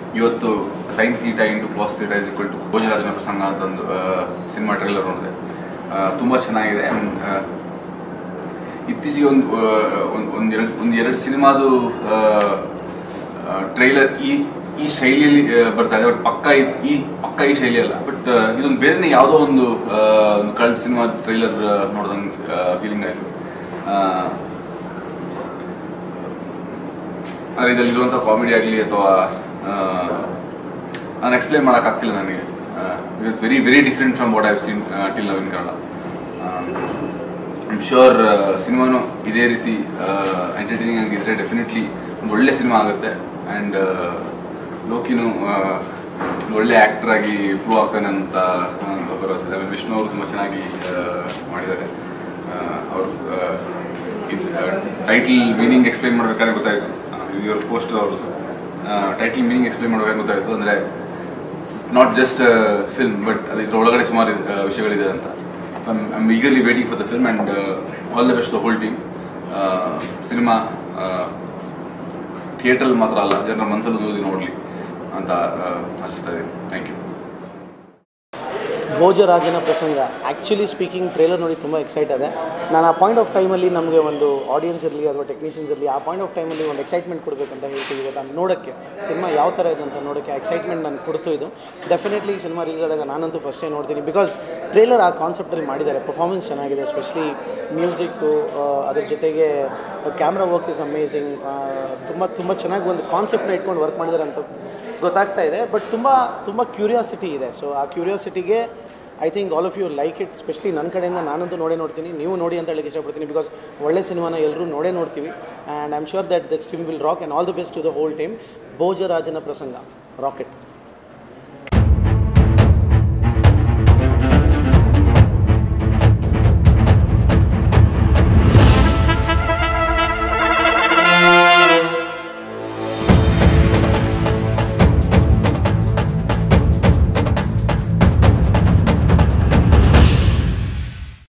ಇವತ್ತು sin theta into class theta is equal to ಭೋಜರಾಜನ ಪ್ರಸಂಗ ಅಂತ ಒಂದು ಸಿನಿಮಾ ಟ್ರೈಲರ್ ನೋಡಿದೆ ತುಂಬ ಚೆನ್ನಾಗಿದೆ And, ಆ, ಇತ್ತೀಚೆಗೆ ಒಂದು ಒಂದು ಒಂದೆರಡು ಒಂದು ಎರಡು ಸಿನಿಮಾದು ಟ್ರೈಲರ್ ಈ ಈ ಶೈಲಿಯಲ್ಲಿ ಆ, ಬರ್ತಾ ಇದೆ ಬಟ್ ಪಕ್ಕ ಇದ್- ಈ ಪಕ್ಕ ಈ ಶೈಲಿ ಅಲ್ಲ ಬಟ್ ಇದೊಂದು ಬೇರೆನೆ ಯಾವುದೋ ಒಂದು ಆ, ಒಂದು ಕಳ್ಳ ಸಿನಿಮಾ ಟ್ರೈಲರ್ ನೋಡ್ದಂಗೆ ಫೀಲಿಂಗ್ ಆಯಿತು ಅಂದರೆ ಇದರಲ್ಲಿರುವಂಥ ಕಾಮಿಡಿ ಆಗಲಿ ಅಥವಾ ನಾನು ಎಕ್ಸ್ಪ್ಲೇನ್ ಮಾಡೋಕ್ಕಾಗ್ತಿಲ್ಲ ನನಗೆ it's very very different from what I've seen till now in Kannada I'm sure ಸಿನಿಮಾನು ಇದೇ ರೀತಿ ಎಂಟರ್ಟೈನಿಂಗ್ ಆಗಿದ್ರೆ ಡೆಫಿನೆಟ್ಲಿ ಒಂದು ಒಳ್ಳೆ ಸಿನಿಮಾ ಆಗುತ್ತೆ ಆ್ಯಂಡ್ ಲೋಕಿನು ಆ, ಒಂದು ಒಳ್ಳೆ ಆ್ಯಕ್ಟರ್ ಆಗಿ ಪ್ರೂವ್ ಆಗ್ತಾನೆ ಅಂತ ಒಂದು ಭರವಸೆ ಇದೆ ಆಮೇಲೆ ವಿಷ್ಣು ಅವರು ತುಂಬ ಚೆನ್ನಾಗಿ ಆ, ಮಾಡಿದ್ದಾರೆ ಅವರು ಟೈಟಲ್ ಮೀನಿಂಗ್ ಎಕ್ಸ್ಪ್ಲೈನ್ ಮಾಡ್ಬೇಕಾದ್ರೆ ಗೊತ್ತಾಯಿತು ಇವ್ರ ಪೋಸ್ಟರ್ ಅವ್ರದ್ದು ಟೈಟಲ್ ಮೀನಿಂಗ್ ಎಕ್ಸ್ಪ್ಲೈನ್ ಮಾಡ್ಬೇಕಾದ್ರೆ ಗೊತ್ತಾಯಿತು ಅಂದರೆ ನಾಟ್ ಜಸ್ಟ್ ಫಿಲ್ಮ್ ಬಟ್ ಅದು ಇದ್ರ ಒಳಗಡೆ ಸುಮಾರು ಆ, ವಿಷಯಗಳಿದೆ ಅಂತ I'm eagerly waiting for the film and all the best the whole team cinema ಥಿಯೇಟ್ರಲ್ಲಿ ಮಾತ್ರ ಅಲ್ಲ ಜನರ ಮನಸ್ಸಲ್ಲಿ ಓದಿ ನೋಡಲಿ ಅಂತ ಆ, ಆಶಿಸ್ತಾ ಇದ್ದೀನಿ ಥ್ಯಾಂಕ್ ಯು ಭೋಜರಾಜನ ಪ್ರಸಂಗ ಆ್ಯಕ್ಚುಲಿ ಸ್ಪೀಕಿಂಗ್ ಟ್ರೇಲರ್ ನೋಡಿ ತುಂಬ ಎಕ್ಸೈಟ್ ಇದೆ ನಾನು ಆ ಪಾಯಿಂಟ್ ಆಫ್ ಟೈಮಲ್ಲಿ ನಮಗೆ ಒಂದು ಆಡಿಯನ್ಸ್ ಇರಲಿ ಅಥವಾ ಟೆಕ್ನಿಷಿಯನ್ಸ್ ಇರಲಿ ಆ ಪಾಯಿಂಟ್ ಆಫ್ ಟೈಮಲ್ಲಿ ಒಂದು ಎಕ್ಸೈಟ್ಮೆಂಟ್ ಕೊಡಬೇಕಂತ ಹೇಳ್ತೀವಿ ಇವತ್ತು ನಾನು ನೋಡೋಕ್ಕೆ ಸಿನಿಮಾ ಯಾವ ಥರ ಇದೆ ಅಂತ ನೋಡೋಕ್ಕೆ ಎಕ್ಸೈಟ್ಮೆಂಟ್ ನನಗೆ ಕೊಡ್ತು ಇದು ಡೆಫಿನೆಟ್ಲಿ ಈ ಸಿನಿಮಾ ರಿಲೀಸ್ ಆದಾಗ ನಾನಂತೂ ಫಸ್ಟೇ ನೋಡ್ತೀನಿ ಬಿಕಾಸ್ ಟ್ರೇಲರ್ ಆ ಕಾನ್ಸೆಪ್ಟಲ್ಲಿ ಮಾಡಿದ್ದಾರೆ ಪರ್ಫಾರ್ಮೆನ್ಸ್ ಚೆನ್ನಾಗಿದೆ ಎಸ್ಪೆಷಲಿ ಮ್ಯೂಸಿಕ್ಕು ಅದ್ರ ಜೊತೆಗೆ ಕ್ಯಾಮ್ರಾ ವರ್ಕ್ ಇಸ್ ಅಮೇಝಿಂಗ್ ತುಂಬ ತುಂಬ ಚೆನ್ನಾಗಿ ಒಂದು ಕಾನ್ಸೆಪ್ಟ್ನ ಇಟ್ಕೊಂಡು ವರ್ಕ್ ಮಾಡಿದ್ದಾರೆ ಅಂತ ಗೊತ್ತಾಗ್ತಾ ಇದೆ ಬಟ್ ತುಂಬ ತುಂಬ ಕ್ಯೂರಿಯಾಸಿಟಿ ಇದೆ ಸೊ ಆ ಕ್ಯೂರಿಯಾಸಿಟಿಗೆ I think all of you like it specially ನನ್ನ ಕಡೆಯಿಂದ ನಾನಂತೂ ನೋಡೇ ನೋಡ್ತೀನಿ ನೀವು ನೋಡಿ ಅಂತ ಹೇಳಕ್ಕೆ ಇಷ್ಟಪಡ್ತೀನಿ ಬಿಕಾಸ್ ಒಳ್ಳೆ ಸಿನಿಮಾನ ಎಲ್ಲರೂ ನೋಡೇ ನೋಡ್ತೀವಿ and I am sure that this team will rock and all the best to the whole team ಭೋಜರಾಜನ ಪ್ರಸಂಗ ರಾಕೆಟ್